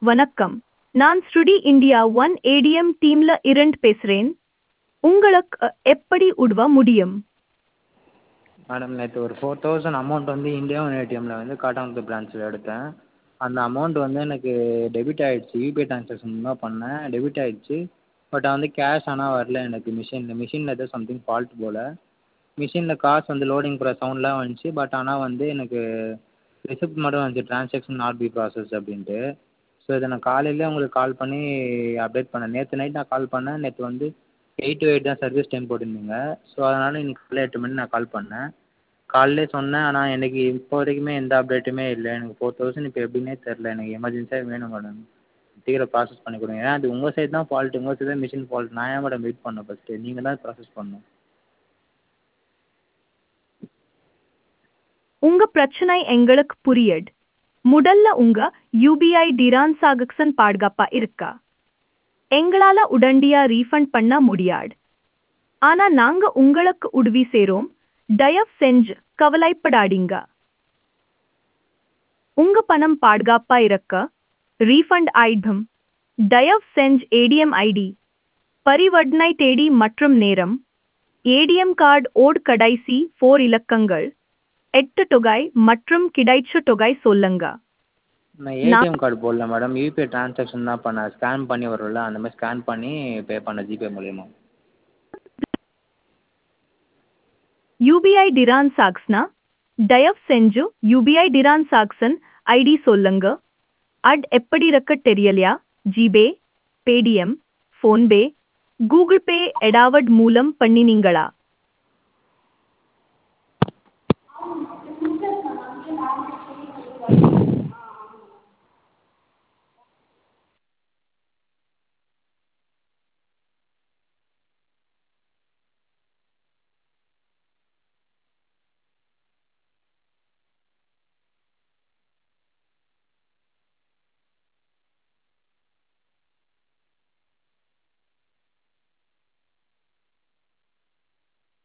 வணக்கம் நான் ஸ்ருடி இந்தியா ஒன் ஏடிஎம் டீம்ல இருந்து பேசுறேன் உங்களுக்கு அ, எப்படி உதவ முடியும் மேடம் நேற்று ஒரு ஃபோர் தௌசண்ட் அமௌண்ட் வந்து இந்தியா ஒன் ஏடிஎம்மில் வந்து காட்டாங்குளத்து பிரான்ச்சில் எடுத்தேன் அந்த அமௌண்ட் வந்து எனக்கு டெபிட் ஆகிடுச்சி யூபிஐ ட்ரான்ஸாக்ஷன் தான் பண்ணேன் டெபிட் ஆகிடுச்சி பட் வந்து கேஷ் ஆனால் வரல எனக்கு மிஷினில் மிஷினில் ஏதோ சம்திங் ஃபால்ட் போல் மிஷினில் காசு வந்து லோடிங் போகிற சவுண்ட்லாம் வந்துச்சு பட் ஆனால் வந்து எனக்கு ரிசிப்ட் மட்டும் வந்துச்சு ட்ரான்ஸாக்ஷன் நாட் பி ப்ராசஸ் அப்படின்ட்டு ஸோ இதை நான் காலையிலே உங்களுக்கு கால் பண்ணி அப்டேட் பண்ணேன் நேற்று நைட் நான் கால் பண்ணேன் நேற்று வந்து எயிட் டு எயிட் தான் சர்வீஸ் டைம் போட்டிருந்தீங்க ஸோ அதனால் இன்னைக்கு காலைல எட்டு மணிக்கு நான் கால் பண்ணேன் காலையிலே சொன்னேன் ஆனால் எனக்கு இப்போ வரைக்குமே எந்த அப்டேட்டுமே இல்லை எனக்கு ஃபோர் தௌசண்ட் இப்போ எப்படின்னே தெரில எனக்கு எமர்ஜென்சியாக வேணும் மேடம் சீக்கிரம் ப்ராசஸ் பண்ணி கொடுங்க ஏன்னா அது உங்கள் சைடு தான் ஃபால்ட்டு உங்கள் சைடு தான் மிஷின் ஃபால்ட் நான் ஏன் மேடம் வெயிட் பண்ணணும் ஃபஸ்ட்டு நீங்கள் தான் ப்ராசஸ் பண்ணணும் உங்க பிரச்சனை எங்களுக்கு புரியுது முதல்ல உங்க யூபிஐ டிரான்சாக்சன் பாதுகாப்பா இருக்கா எங்களால உடனடியா ரீஃபண்ட் பண்ண முடியாது ஆனா நாங்க உங்களுக்கு உதவி செய்றோம் தயவு செஞ்சு கவலைப்படாதீங்க உங்க பணம் பாதுகாப்பா இருக்க ரீஃபண்ட் ஆயிடும் தயவு செஞ்சு ஏடிஎம் ஐடி பரிவர்த்தனை தேதி மற்றும் நேரம் ஏடிஎம் கார்டு ஓட் கடைசி ஃபோர் இலக்கங்கள் எட்டு தொகை மற்றும் கிடைச்ச தொகை சொல்லுங்க நான் ஏடிஎம் கார்டு போடல மேடம் யூபிஐ ட்ரான்ஸாக்ஷன் தான் பண்ணேன் ஸ்கேன் பண்ணி வரும்ல அந்த மாதிரி ஸ்கேன் பண்ணி பே பண்ணேன் ஜிபே மூலியமா யூபிஐ டிரான்சாக்ஸ்னா தயவு செஞ்சு யூபிஐ டிரான்சாக்சன் ஐடி சொல்லுங்க அட் எப்படி இருக்க தெரியலையா GPay Paytm PhonePe Google Pay எடாவட் மூலம் பண்ணினீங்களா